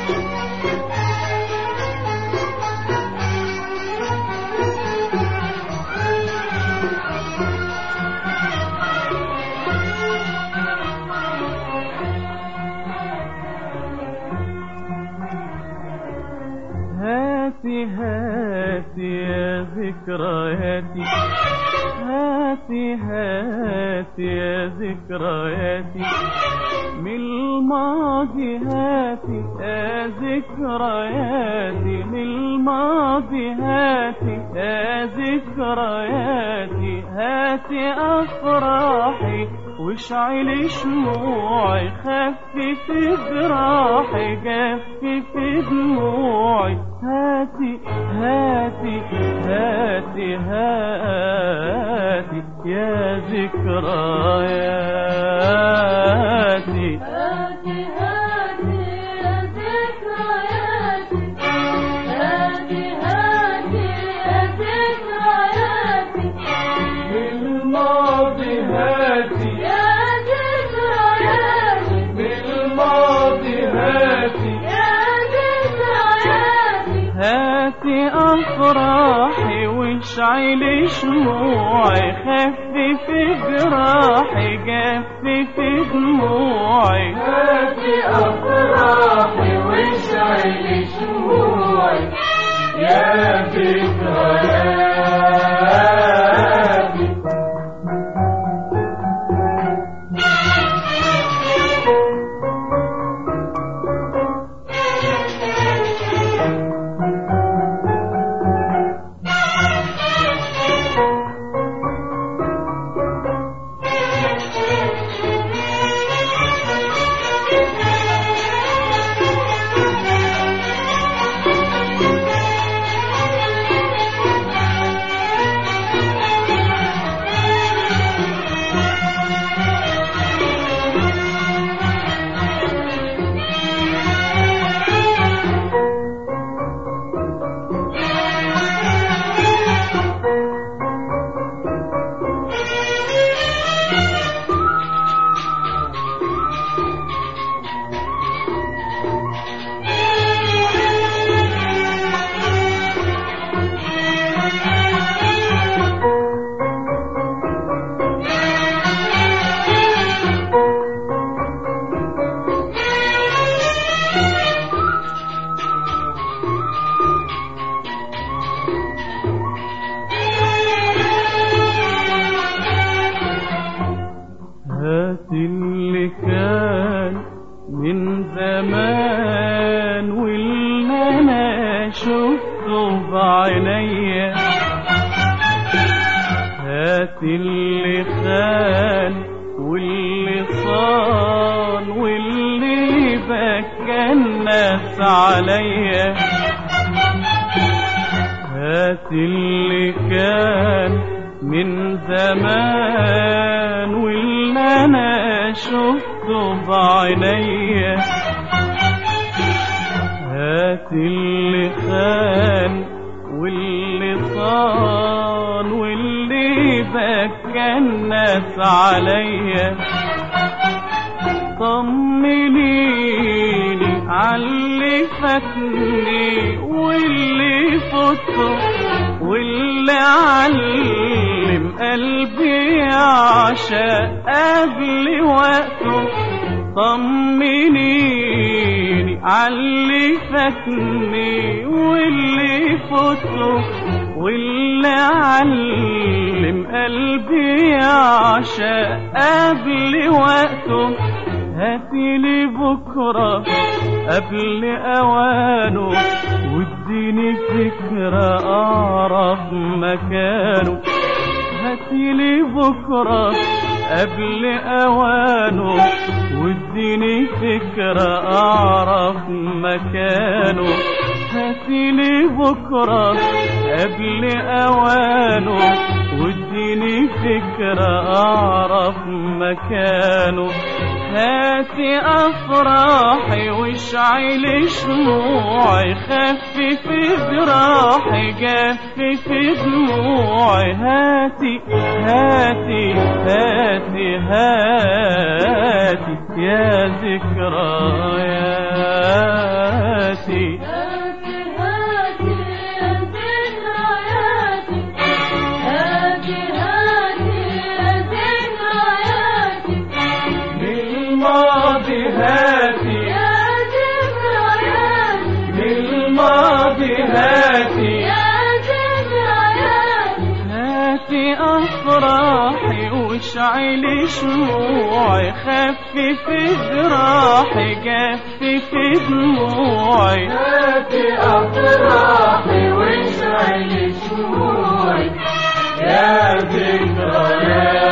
هاتي هاتي يا ذكرياتي هاتي هاتي يا ذكرياتي من الماضي هاتي يا ذكرياتي من الماضي هاتي يا ذكرياتي هاتي أفراحي واشعل شموعي خفف جراحي جفف دموعي هاتي هاتي هاتي هاتي يا ذكرياتي هاتي هاتي يا ذكرياتي هاتي هاتي يا ذكرياتي بالماضي هاتي يا ذكرياتي بالماضي هاتي يا ذكرياتي هاتي أفراحي واشعل شموعي خفف جراحي جفف دموعي هاتي أفراحي واشعل شموعي يا ذكرياتي هات اللي كان من زمان واللي انا شفته بعينيا هات اللي خان واللي صان واللي بكى الناس عليا هات اللي كان من زمان واللي انا شفته بعينيا هات اللي خان واللي صان واللي بكى الناس عليا طمنيني عاللي فاتني واللي فته واللي علم قلبي يعشق قبل وقته طمنيني عاللي فاتني واللي فته واللي علم قلبي يعشق قبل وقته هاتيلي بكرة قبل أوانه واديني فكرة أعرف مكانه هاتيلي بكرة قبل أوانه واديني فكرة أعرف مكانه هاتيلي بكرة قبل أوانه واديني فكرة أعرف مكانه هاتي أفراحي واشعل شموعي خفف جراحي جفف دموعي هاتي هاتي هاتي هاتي يا ذكريات هاتي يا ذكرياتي هاتي أفراحي واشعلي شموعي خففي جراحي جففي دموعي هاتي أفراحي واشعلي شموعي يا ذكرياتي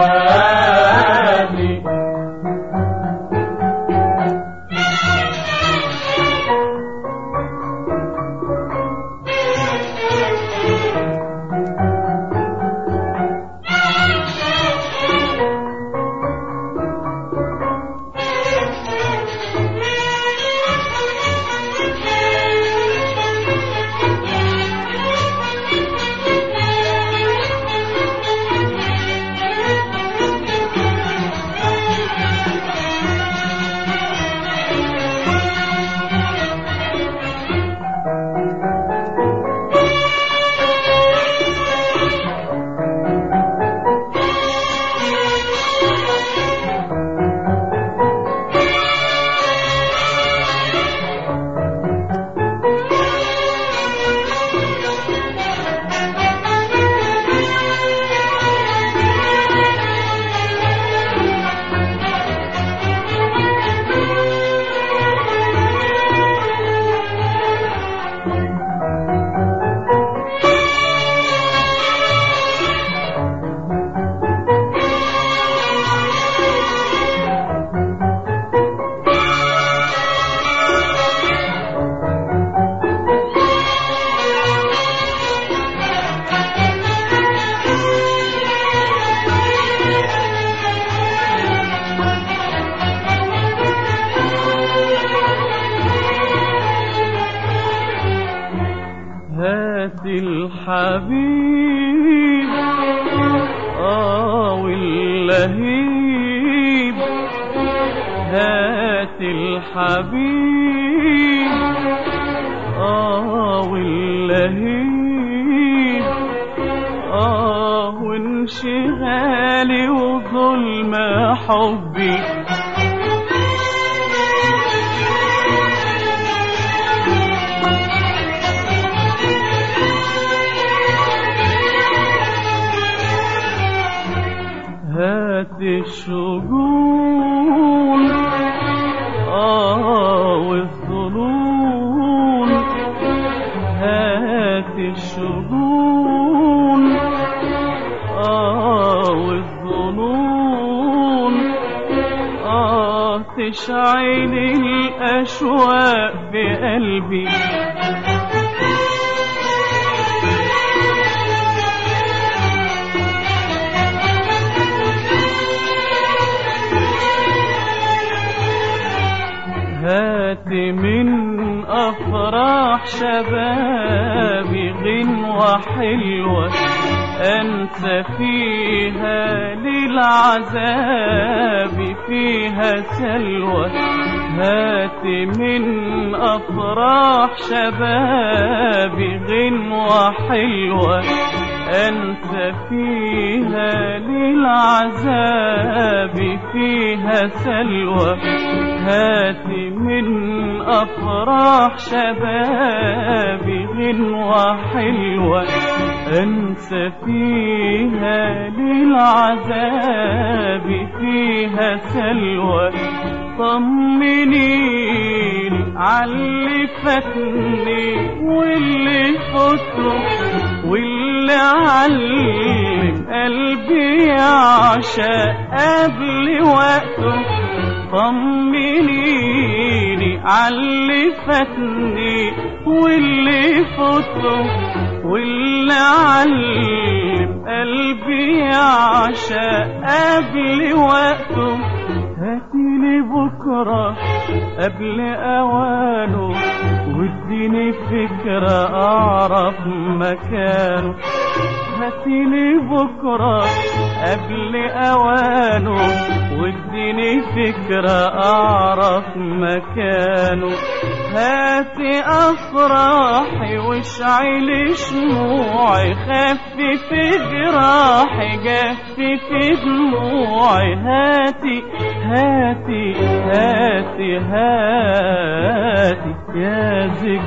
هات الحبيب آه واللهيب هات الحبيب آه واللهيب آه وانشغالي وظلم حبي هات الشجون آه والظنون هات الشجون آه والظنون آه تشعل الأشواق في قلبي هات من أفراح شبابي غنوة حلوة أنسى فيها للعذاب فيها سلوى هات من أفراح شبابي غنوة حلوة أنسى فيها للعذاب فيها سلوى هات من أفراح شبابي غنوة حلوة أنسى فيها للعذاب فيها سلوى طمنيني عاللي فاتني واللي فته واللي علم قلبي يعشق قبل وقته طمنيني عاللي فاتني واللي فته واللي علم قلبي يعشق قبل وقته هاتيلي بكرة قبل أوانه واديني فكرة أعرف مكانه هاتيلي بكرة قبل أوانه واديني فكرة أعرف مكانه هاتي أفراحي واشعلي شموعي خففي جراحي جففي دموعي هاتي هاتي هاتي هاتي هاتي يا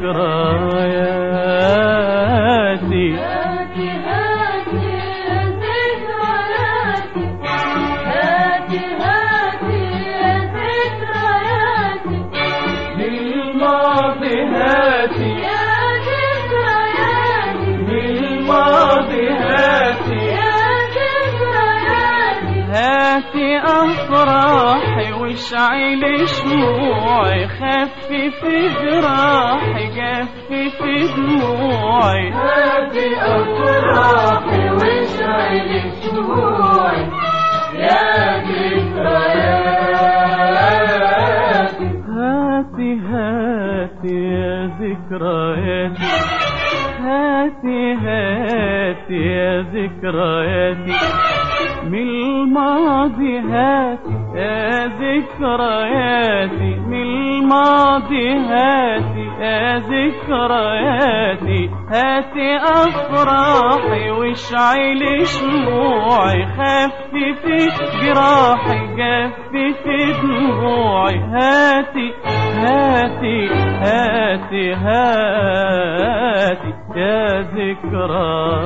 ذكرياتي هاتي هاتي يا ذكرياتي هاتي هاتي يا ذكرياتي للماضي هاتي يا ذكرياتي للماضي هاتي يا ذكرياتي هاتي أفراحي واشعل شموعي خفف جراحي جفف دموعي هاتي أفراحي واشعل شموعي يا ذكرياتي هاتي هاتي يا ذكرياتي هاتي هاتي يا ذكرياتي من الماضي هاتي يا ذكرياتي من الماضي هاتي يا ذكرياتي هاتي أفراحي واشعل شموعي خففي جراحي جففي دموعي هاتي هاتي هاتي هاتي يا ذكرياتي